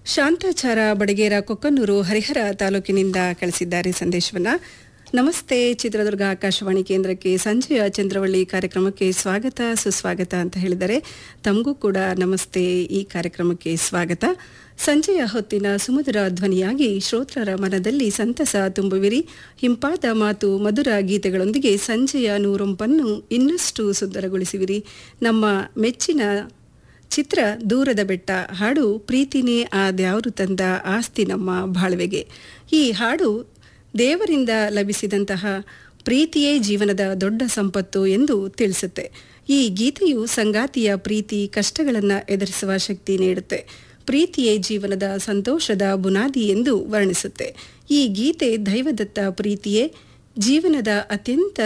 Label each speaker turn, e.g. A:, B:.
A: ಶಾಂತಾಚಾರ ಬಡಗೇರ ಕೊಕ್ಕನೂರು ಹರಿಹರ ತಾಲೂಕಿನಿಂದ ಕಳಿಸಿದ್ದಾರೆ ಸಂದೇಶವನ್ನ ನಮಸ್ತೆ ಚಿತ್ರದುರ್ಗ ಆಕಾಶವಾಣಿ ಕೇಂದ್ರಕ್ಕೆ ಸಂಜೆಯ ಚಂದ್ರವಳ್ಳಿ ಕಾರ್ಯಕ್ರಮಕ್ಕೆ ಸ್ವಾಗತ ಸುಸ್ವಾಗತ ಅಂತ ಹೇಳಿದರೆ ತಮಗೂ ಕೂಡ ನಮಸ್ತೆ ಈ ಕಾರ್ಯಕ್ರಮಕ್ಕೆ ಸ್ವಾಗತ ಸಂಜೆಯ ಹೊತ್ತಿನ ಸುಮಧುರ ಧ್ವನಿಯಾಗಿ ಶ್ರೋತ್ರರ ಮನದಲ್ಲಿ ಸಂತಸ ತುಂಬುವಿರಿ ಹಿಂಪಾದ ಮಾತು ಮಧುರ ಗೀತೆಗಳೊಂದಿಗೆ ಸಂಜೆಯ ನೂರೊಂಪನ್ನು ಇನ್ನಷ್ಟು ಸುಂದರಗೊಳಿಸುವಿರಿ ನಮ್ಮ ಮೆಚ್ಚಿನ ಚಿತ್ರ ದೂರದ ಬೆಟ್ಟ ಹಾಡು ಪ್ರೀತಿನೇ ಆ ದ್ಯಾವರು ತಂದ ಆಸ್ತಿ ನಮ್ಮ ಬಾಳ್ವೆಗೆ ಈ ಹಾಡು ದೇವರಿಂದ ಲಭಿಸಿದಂತಹ ಪ್ರೀತಿಯೇ ಜೀವನದ ದೊಡ್ಡ ಸಂಪತ್ತು ಎಂದು ತಿಳಿಸುತ್ತೆ ಈ ಗೀತೆಯು ಸಂಗಾತಿಯ ಪ್ರೀತಿ ಕಷ್ಟಗಳನ್ನು ಎದುರಿಸುವ ಶಕ್ತಿ ನೀಡುತ್ತೆ ಪ್ರೀತಿಯೇ ಜೀವನದ ಸಂತೋಷದ ಬುನಾದಿ ಎಂದು ವರ್ಣಿಸುತ್ತೆ ಈ ಗೀತೆ ದೈವದತ್ತ ಪ್ರೀತಿಯೇ ಜೀವನದ ಅತ್ಯಂತ